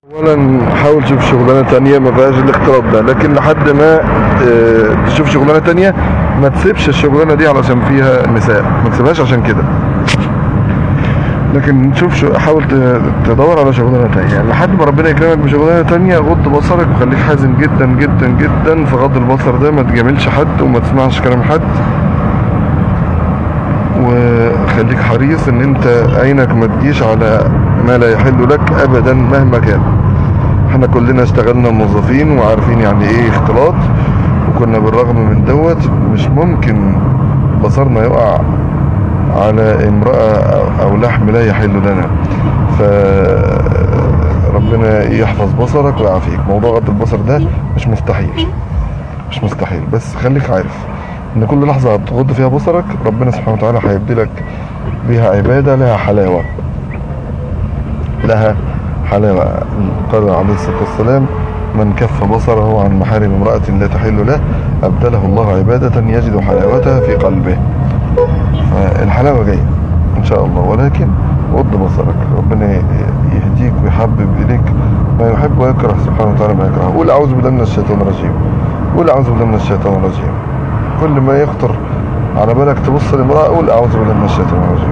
اولا حاول تشوف شغلانه تانية ما فيهاش الاختلاط ده لكن لحد ما آه، تشوف شغلانه تانية ما تسيبش الشغلانه دي علشان فيها نساء ما تسيبهاش عشان كده لكن تشوف شو حاول ت- تدور على شغلانه تانية يعني لحد ما ربنا يكرمك بشغلانه تانية غض بصرك وخليك حازم جدا جدا جدا في غض البصر ده ما تجاملش حد وما تسمعش كلام حد وخليك حريص ان انت عينك ما تجيش على ما لا يحل لك ابدا مهما كان احنا كلنا اشتغلنا موظفين وعارفين يعني ايه اختلاط وكنا بالرغم من دوت مش ممكن بصرنا يقع على امرأة أو- او لحم لا يحل لنا ف ربنا يحفظ بصرك ويعافيك موضوع غض البصر ده مش مستحيل مش مستحيل بس خليك عارف ان كل لحظة هتغض فيها بصرك ربنا سبحانه وتعالى هيبدلك بها عبادة لها حلاوة لها حلاوة قال عليه الصلاة والسلام من كف بصره عن محارم امرأة لا تحل له أبدله الله عبادة يجد حلاوتها في قلبه فالحلاوة جاية إن شاء الله ولكن غض بصرك ربنا يهديك ويحبب إليك ما يحب ويكره سبحانه وتعالى ما يكره قول أعوذ بالله من الشيطان الرجيم قول أعوذ بالله من الشيطان الرجيم كل ما يخطر على بالك تبص لامرأة قول أعوذ بالله من الشيطان الرجيم